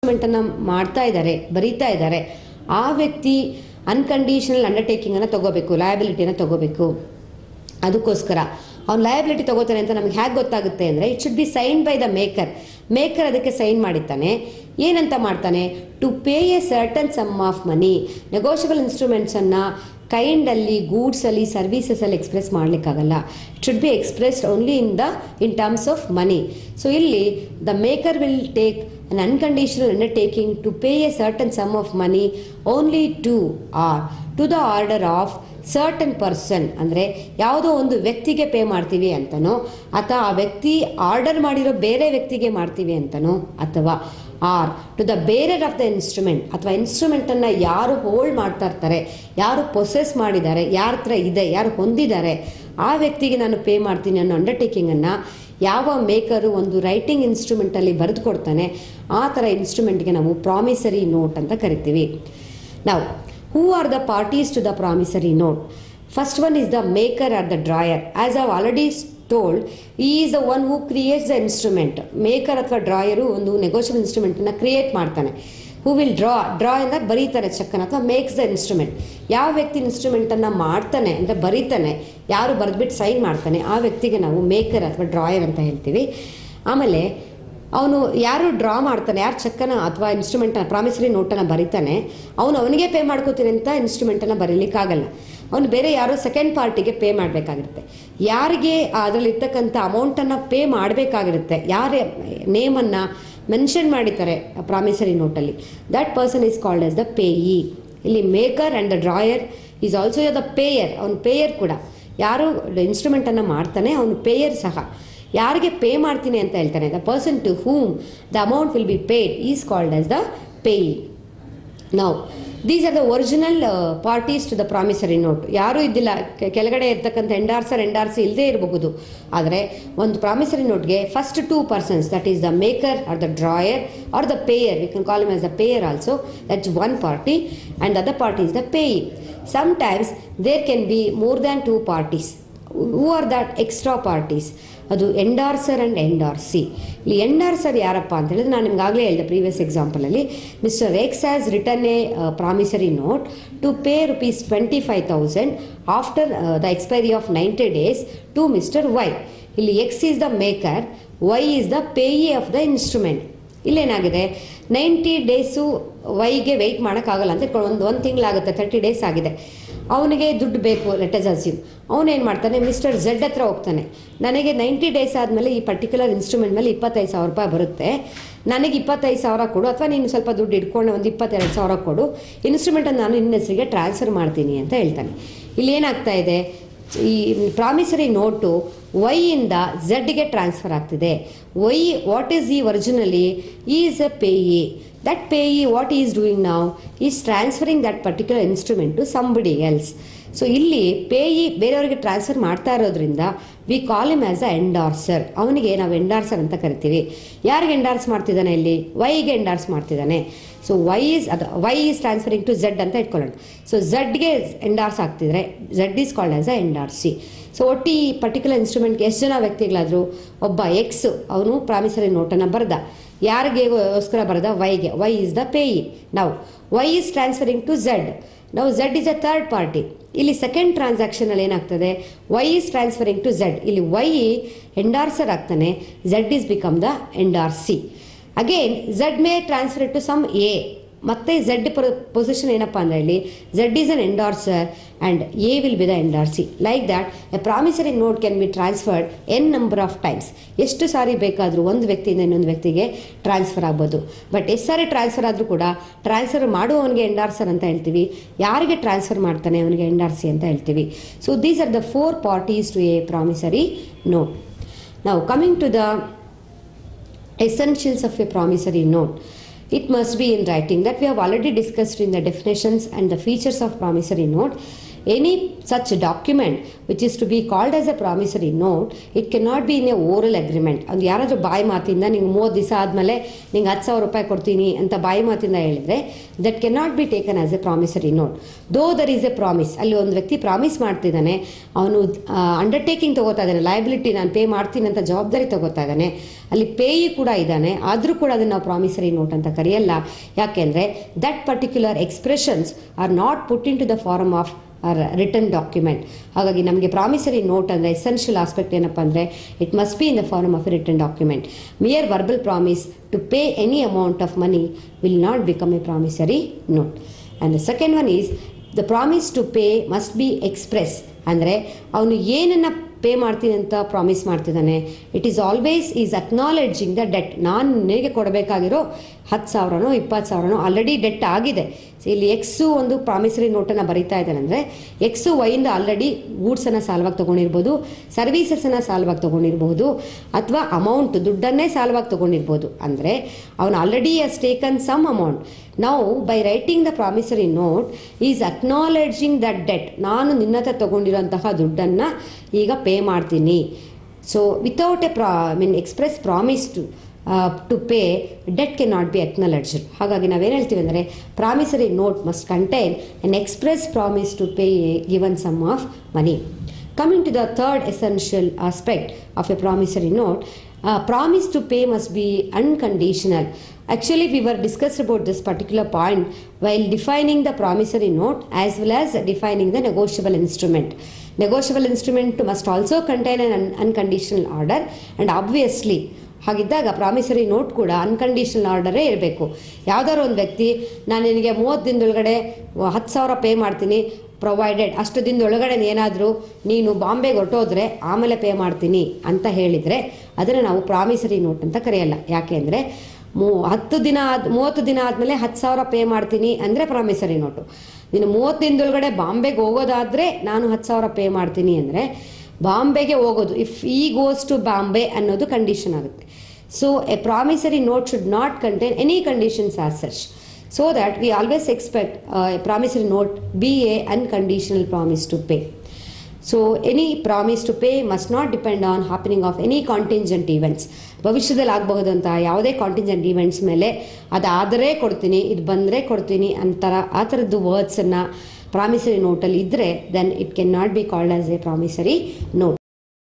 ಇನ್ಸ್ಟ್ರೂಮೆಂಟನ್ನು ಮಾಡ್ತಾ ಇದ್ದಾರೆ ಬರೀತಾ ಇದ್ದಾರೆ ಆ ವ್ಯಕ್ತಿ ಅನ್ಕಂಡೀಷನಲ್ ಅಂಡರ್ಟೇಕಿಂಗನ್ನು ತಗೋಬೇಕು ಲಯಬಿಲಿಟಿನ ತಗೋಬೇಕು ಅದಕ್ಕೋಸ್ಕರ ಅವ್ನು ಲಯಬಿಲಿಟಿ ತಗೋತಾನೆ ಅಂತ ನಮ್ಗೆ ಹೇಗೆ ಗೊತ್ತಾಗುತ್ತೆ ಅಂದರೆ it should be sign by the maker maker ಅದಕ್ಕೆ ಸೈನ್ ಮಾಡಿದ್ದಾನೆ ಏನಂತ ಮಾಡ್ತಾನೆ to pay a certain sum of money negotiable ಇನ್ಸ್ಟ್ರೂಮೆಂಟ್ಸನ್ನು ಕೈಂಡಲ್ಲಿ ಗೂಡ್ಸಲ್ಲಿ ಸರ್ವೀಸಸಲ್ಲಿ ಎಕ್ಸ್ಪ್ರೆಸ್ ಮಾಡಲಿಕ್ಕಾಗಲ್ಲ it should be expressed only in the in terms of money so ಇಲ್ಲಿ the maker will take an unconditional undertaking to pay a certain sum of money only to or to the order of certain person ಅಂದರೆ ಯಾವುದೋ ಒಂದು ವ್ಯಕ್ತಿಗೆ pay ಮಾಡ್ತೀವಿ ಅಂತನೋ ಅಥವಾ ಆ ವ್ಯಕ್ತಿ ಆರ್ಡರ್ ಮಾಡಿರೋ ಬೇರೆ ವ್ಯಕ್ತಿಗೆ ಮಾಡ್ತೀವಿ ಅಂತನೋ ಅಥವಾ or to the bearer of the instrument ಅಥವಾ ಇನ್ಸ್ಟ್ರೂಮೆಂಟನ್ನು ಯಾರು ಹೋಲ್ಡ್ ಮಾಡ್ತಾ ಇರ್ತಾರೆ ಯಾರು ಪೊಸೆಸ್ ಮಾಡಿದ್ದಾರೆ ಯಾರ ಹತ್ರ ಇದೆ ಯಾರು ಹೊಂದಿದ್ದಾರೆ ಆ ವ್ಯಕ್ತಿಗೆ ನಾನು ಪೇ ಮಾಡ್ತೀನಿ ಅನ್ನೋ ಅಂಡರ್ಟೇಕಿಂಗನ್ನು ಯಾವ ಮೇಕರು ಒಂದು ರೈಟಿಂಗ್ ಇನ್ಸ್ಟ್ರೂಮೆಂಟಲ್ಲಿ ಬರೆದು ಕೊಡ್ತಾನೆ ಆ ಥರ ಇನ್ಸ್ಟ್ರೂಮೆಂಟ್ಗೆ ನಾವು ಪ್ರಾಮಿಸರಿ ನೋಟ್ ಅಂತ ಕರಿತೀವಿ ನಾವು who are the parties to the promissory note first one is the maker or the drawer as I've already told ಈ is the one who creates the instrument maker ಅಥವಾ ಡ್ರಾಯರು ಒಂದು negotiable ಇನ್ಸ್ಟ್ರೂಮೆಂಟನ್ನು create ಮಾಡ್ತಾನೆ who will draw draw ಅಂದರೆ ಬರೀತಾರೆ ಚೆಕ್ಕನ್ನು ಅಥವಾ makes the instrument ಯಾವ ವ್ಯಕ್ತಿ ಇನ್ಸ್ಟ್ರೂಮೆಂಟನ್ನು ಮಾಡ್ತಾನೆ ಅಂದರೆ ಬರೀತಾನೆ ಯಾರು ಬರೆದ್ಬಿಟ್ಟು ಸೈನ್ ಮಾಡ್ತಾನೆ ಆ ವ್ಯಕ್ತಿಗೆ ನಾವು ಮೇಕರ್ ಅಥವಾ ಡ್ರಾಯರ್ ಅಂತ ಹೇಳ್ತೀವಿ ಆಮೇಲೆ ಅವನು ಯಾರು ಡ್ರಾ ಮಾಡ್ತಾನೆ ಯಾರು ಚೆಕ್ಕನ್ನು ಅಥವಾ ಇನ್ಸ್ಟ್ರೂಮೆಂಟನ್ನು ಪ್ರಾಮಿಸರಿ ನೋಟನ್ನು ಬರೀತಾನೆ ಅವನು ಅವನಿಗೆ ಪೇ ಮಾಡ್ಕೋತೀನಿ ಅಂತ ಇನ್ಸ್ಟ್ರೂಮೆಂಟನ್ನು ಬರೀಲಿಕ್ಕಾಗಲ್ಲ ಅವನು ಬೇರೆ ಯಾರೋ ಸೆಕೆಂಡ್ ಪಾರ್ಟಿಗೆ ಪೇ ಮಾಡಬೇಕಾಗಿರುತ್ತೆ ಯಾರಿಗೆ ಅದರಲ್ಲಿ ಇರ್ತಕ್ಕಂಥ ಅಮೌಂಟನ್ನು ಪೇ ಮಾಡಬೇಕಾಗಿರುತ್ತೆ ಯಾರ ನೇಮನ್ನು ಮೆನ್ಷನ್ ಮಾಡಿದ್ದಾರೆ ಪ್ರಾಮಿಸರಿ ನೋಟಲ್ಲಿ that person is called as the payee ಇಲ್ಲಿ maker and the drawer is also the payer ಅವನು ಪೇಯರ್ ಕೂಡ ಯಾರು ಇನ್ಸ್ಟ್ರೂಮೆಂಟನ್ನು ಮಾಡ್ತಾನೆ ಅವನು ಪೇಯರ್ ಸಹ ಯಾರಿಗೆ ಪೇ ಮಾಡ್ತೀನಿ ಅಂತ ಹೇಳ್ತಾನೆ the person to whom the amount will be paid is called as the payee ನಾವು these are the original parties to the promissory note ಯಾರೂ ಇದ್ದಿಲ್ಲ ಕೆ- ಕೆಳಗಡೆ ಇರ್ತಕ್ಕಂಥ ಎಂಡಾರ್ಸರ್ ಎಂಡಾರ್ಸಿ ಇಲ್ಲದೇ ಇರಬಹುದು ಆದರೆ ಒಂದು ಪ್ರಾಮಿಸರಿ ನೋಟ್ಗೆ first two persons that is the maker or the drawer or the payer we can call him as the payer also that's one party and other party is the payee sometimes there can be more than two parties who are that extra parties ಅದು endorser and ಎಂಡಾರ್ಸಿ ಇಲ್ಲಿ ಎಂಡಾರ್ಸರ್ ಯಾರಪ್ಪ ಅಂತ ಹೇಳಿದ್ರೆ ನಾನು ನಿಮ್ಗಾಗಲೇ ಹೇಳಿದೆ previous ಎಕ್ಸಾಂಪಲಲ್ಲಿ mister X has written a promissory note to pay rupees twenty five thousand after the expiry of ninety days to mister Y ಇಲ್ಲಿ X is the maker Y is the payee of the instrument ಇಲ್ಲೇನಾಗಿದೆ ninety days ವೈಗೆ wait ಮಾಡೋಕ್ಕಾಗಲ್ಲ ಅಂತ ಇಟ್ಕೊಂಡು ಒಂದು ಒಂದು ತಿಂಗಳಾಗುತ್ತೆ thirty days ಆಗಿದೆ ಅವನಿಗೆ ದುಡ್ಡು ಬೇಕು ಲೆಟಸ್ ಅಸ್ಯೂಮ್ ಅವನೇನು ಮಾಡ್ತಾನೆ ಮಿಸ್ಟರ್ ಝೆಡ್ ಹತ್ರ ಹೋಗ್ತಾನೆ ನನಗೆ ನೈಂಟಿ ಡೇಸ್ ಆದಮೇಲೆ ಈ ಪರ್ಟಿಕ್ಯುಲರ್ ಇನ್ಸ್ಟ್ರೂಮೆಂಟ್ ಮೇಲೆ ಇಪ್ಪತ್ತೈದು ಸಾವಿರ ರೂಪಾಯಿ ಬರುತ್ತೆ ನನಗೆ ಇಪ್ಪತ್ತೈದು ಸಾವಿರ ಕೊಡು ಅಥವಾ ನೀನು ಸ್ವಲ್ಪ ದುಡ್ಡು ಇಟ್ಕೊಂಡು ಒಂದು ಇಪ್ಪತ್ತೆರಡು ಸಾವಿರ ಕೊಡು ಇನ್ಸ್ಟ್ರೂಮೆಂಟನ್ನು ನಾನು ನಿನ್ನ ಹೆಸರಿಗೆ ಟ್ರಾನ್ಸ್ಫರ್ ಮಾಡ್ತೀನಿ ಅಂತ ಹೇಳ್ತಾನೆ ಇಲ್ಲಿ ಏನಾಗ್ತಾ ಇದೆ ಈ ಪ್ರಾಮಿಸರಿ ನೋಟು ವೈಯಿಂದ ಝಡ್ಗೆ ಟ್ರಾನ್ಸ್ಫರ್ ಆಗ್ತಿದೆ Y what is he originally is a payee that payee what is doing ನಾವು is transferring that particular instrument to somebody else so ಇಲ್ಲಿ ಪೇಯಿ ಬೇರೆಯವರಿಗೆ ಟ್ರಾನ್ಸ್ಫರ್ ಮಾಡ್ತಾ ಇರೋದ್ರಿಂದ we call him as a ಎಂಡಾರ್ಸರ್ ಅವನಿಗೆ ನಾವು ಎಂಡಾರ್ಸರ್ ಅಂತ ಕರಿತೀವಿ ಯಾರಿಗೆ ಎಂಡಾರ್ಸ್ ಮಾಡ್ತಿದ್ದಾನೆ ಇಲ್ಲಿ ವೈಗೆ ಎಂಡಾರ್ಸ್ ಮಾಡ್ತಿದ್ದಾನೆ ಸೊ ವೈ ಈಸ್ ಅದು Y is transferring to Z ಅಂತ ಇಟ್ಕೊಳ್ಳೋಣ ಸೊ ಝಡ್ಗೆ ಎಂಡಾರ್ಸ್ ಆಗ್ತಿದ್ರೆ Z is called as a endorsee so ಒಟ್ಟು ಈ ಪರ್ಟಿಕ್ಯುಲರ್ ಇನ್ಸ್ಟ್ರೂಮೆಂಟ್ಗೆ ಎಷ್ಟು ಜನ ವ್ಯಕ್ತಿಗಳಾದರೂ ಒಬ್ಬ ಎಕ್ಸ್ ಅವನು ಪ್ರಾಮಿಸರಿ ನೋಟನ್ನು ಬರೆದ ಯಾರಿಗೆಗೋಸ್ಕರ ಬರೆದ ವೈಗೆ ವೈ ಈಸ್ ದ ಪೇಯಿ ನಾವು Y is transferring to Z ನಾವು Z is a third party ಇಲ್ಲಿ ಸೆಕೆಂಡ್ ಟ್ರಾನ್ಸಾಕ್ಷನಲ್ಲಿ ಏನಾಗ್ತದೆ Y is transferring to Z ಇಲ್ಲಿ ವೈ ಎಂಡಾರ್ಸರ್ ಆಗ್ತಾನೆ Z is become the endorsee again Z may transfer to some A ಮತ್ತೆ Z position ಏನಪ್ಪ ಅಂದರೆ ಇಲ್ಲಿ Z is an endorser and A will be the endorsee like that a promissory note can be transferred N number of times ಎಷ್ಟು ಸಾರಿ ಬೇಕಾದರೂ ಒಂದು ವ್ಯಕ್ತಿಯಿಂದ ಇನ್ನೊಂದು ವ್ಯಕ್ತಿಗೆ ಟ್ರಾನ್ಸ್ಫರ್ ಆಗ್ಬೋದು ಬಟ್ ಎಷ್ಟು ಸಾರಿ ಟ್ರಾನ್ಸ್ಫರ್ ಆದರೂ ಕೂಡ ಟ್ರಾನ್ಸ್ಫರ್ ಮಾಡುವವನಿಗೆ ಎಂಡಾರ್ಸರ್ ಅಂತ ಹೇಳ್ತೀವಿ ಯಾರಿಗೆ ಟ್ರಾನ್ಸ್ಫರ್ ಮಾಡ್ತಾನೆ ಅವನಿಗೆ ಎಂಡಾರ್ಸಿ ಅಂತ ಹೇಳ್ತೀವಿ so these are the four parties to a promissory note ನಾವು coming to the essentials of a promissory note. It must be in writing that we have already discussed in the definitions and the features of promissory note. Any such document which is to be called as a promissory note it can not be in a oral agreement ಅದು ಯಾರಾದರೂ ಬಾಯಿ ಮಾತಿಂದ ನಿಂಗೆ ಮೂವತ್ತು ದಿವಸ ಆದಮೇಲೆ ನಿಂಗೆ ಹತ್ತು ಸಾವಿರ ರೂಪಾಯಿ ಕೊಡ್ತೀನಿ ಅಂತ ಬಾಯಿ ಮಾತಿಂದ ಹೇಳಿದರೆ that can not be taken as a promissory note though there is a promise ಅಲ್ಲಿ ಒಂದು ವ್ಯಕ್ತಿ ಪ್ರಾಮಿಸ್ ಮಾಡ್ತಿದ್ದಾನೆ ಅವನು ಅಂಡರ್ಟೇಕಿಂಗ್ ತಗೋತಾ ಇದ್ದಾನೆ ಲಯಬಿಲಿಟಿ ನಾನು ಪೇ ಮಾಡ್ತೀನಿ ಅಂತ ಜವಾಬ್ದಾರಿ ತಗೋತಾ ಇದ್ದಾನೆ ಅಲ್ಲಿ ಪೇಯಿ ಕೂಡ ಇದ್ದಾನೆ ಆದರೂ ಕೂಡ ಅದನ್ನು ನಾವು ಪ್ರಾಮಿಸರಿ ನೋಟ್ ಅಂತ ಕರೆಯಲ್ಲ ಯಾಕೆಂದರೆ that particular expressions are not put in to the form of a written document ಹಾಗಾಗಿ ನಮಗೆ ಪ್ರಾಮಿಸರಿ ನೋಟ್ ಅಂದರೆ ಎಸೆನ್ಷಿಯಲ್ ಆಸ್ಪೆಕ್ಟ್ ಏನಪ್ಪ ಅಂದರೆ it must be in the form of a written document mere verbal promise to pay any amount of money will not become a promissory note and the second one is the promise to pay must be express ಅಂದರೆ ಅವನು ಏನನ್ನು pay ಮಾಡ್ತೀನಿ ಅಂತ promise ಮಾಡ್ತಿದ್ದಾನೆ it is always is acknowledging the debt ನಾನು ನಿನಗೆ ಕೊಡಬೇಕಾಗಿರೋ ಹತ್ತು ಸಾವಿರನೋ ಇಪ್ಪತ್ತು ಸಾವಿರನೋ ಆಲ್ರೆಡಿ ಡೆಟ್ ಆಗಿದೆ ಸೊ ಇಲ್ಲಿ ಎಕ್ಸು ಒಂದು ಪ್ರಾಮಿಸರಿ ನೋಟನ್ನು ಬರೀತಾ ಇದ್ದಾನೆ ಅಂದರೆ ಎಕ್ಸು ವೈಯಿಂದ ಆಲ್ರೆಡಿ ಗೂಡ್ಸನ್ನು ಸಾಲವಾಗಿ ತೊಗೊಂಡಿರ್ಬೋದು ಸರ್ವೀಸಸನ್ನು ಸಾಲವಾಗಿ ತೊಗೊಂಡಿರ್ಬೋದು ಅಥವಾ ಅಮೌಂಟ್ ದುಡ್ಡನ್ನೇ ಸಾಲವಾಗಿ ತೊಗೊಂಡಿರ್ಬೋದು ಅಂದರೆ ಅವನು already has taken some amount ನಾವು by writing the promissory note is acknowledging that debt ನಾನು ನಿನ್ನ ಹತ್ರ ತೊಗೊಂಡಿರೋಂತಹ ದುಡ್ಡನ್ನು ಈಗ ಪೇ ಮಾಡ್ತೀನಿ so without a pro mean express promise to to pay debt can not be acknowledged ಹಾಗಾಗಿ ನಾವೇನು ಹೇಳ್ತೀವಿ ಅಂದರೆ promissory note must contain an express promise to pay given sum of money coming to the third essential aspect of a promissory note promise to pay must be unconditional Actually, we were discussed about this particular point while defining the promissory note as well as defining the negotiable instrument. Negotiable instrument must also contain an un- unconditional order and obviously ಹಾಗಿದ್ದಾಗ promissory note ಕೂಡ unconditional ಆರ್ಡರೇ ಇರಬೇಕು ಯಾವ್ದಾದ್ರು ಒಂದು ವ್ಯಕ್ತಿ ನಾನು ನಿನಗೆ ಮೂವತ್ತು ದಿನದೊಳಗಡೆ ಹತ್ತು ಸಾವಿರ ಪೇ ಮಾಡ್ತೀನಿ ಪ್ರೊವೈಡೆಡ್ ಅಷ್ಟು ದಿನದೊಳಗಡೆ ಏನಾದರೂ ನೀನು ಬಾಂಬೆಗೆ ಹೊರಟೋದ್ರೆ ಆಮೇಲೆ ಪೇ ಮಾಡ್ತೀನಿ ಅಂತ ಹೇಳಿದರೆ ಅದನ್ನು ನಾವು ಪ್ರಾಮಿಸರಿ ನೋಟ್ ಅಂತ ಕರೆಯಲ್ಲ ಯಾಕೆ ಅಂದರೆ ಮೂ ಹತ್ತು ದಿನ ಆದ ಮೂವತ್ತು ದಿನ ಆದಮೇಲೆ ಹತ್ತು ಸಾವಿರ ಪೇ ಮಾಡ್ತೀನಿ ಅಂದರೆ ಪ್ರಾಮಿಸರಿ ನೋಟು ನೀನು ಮೂವತ್ತು ದಿನದೊಳಗಡೆ ಬಾಂಬೆಗೆ ಹೋಗೋದಾದರೆ ನಾನು ಹತ್ತು ಸಾವಿರ ಪೇ ಮಾಡ್ತೀನಿ ಅಂದರೆ ಬಾಂಬೆಗೆ ಹೋಗೋದು ಇಫ್ ಈ ಗೋಸ್ ಟು ಬಾಂಬೆ ಅನ್ನೋದು ಕಂಡೀಷನ್ ಆಗುತ್ತೆ so a promissory note should not contain any conditions as such so that we always expect a promissory note be a unconditional promise to pay so any promise to pay must not depend on happening of any contingent events ಭವಿಷ್ಯದಲ್ಲಿ ಆಗಬಹುದಂತ ಯಾವುದೇ contingent events ಮೇಲೆ ಅದಾದರೆ ಕೊಡ್ತೀನಿ ಇದು ಬಂದರೆ ಕೊಡ್ತೀನಿ ಅಂತರ ಆ ಥರದ್ದು ವರ್ಡ್ಸನ್ನು ಪ್ರಾಮಿಸರಿ ನೋಟಲ್ಲಿ ಇದ್ದರೆ then it can not be called as a promissory note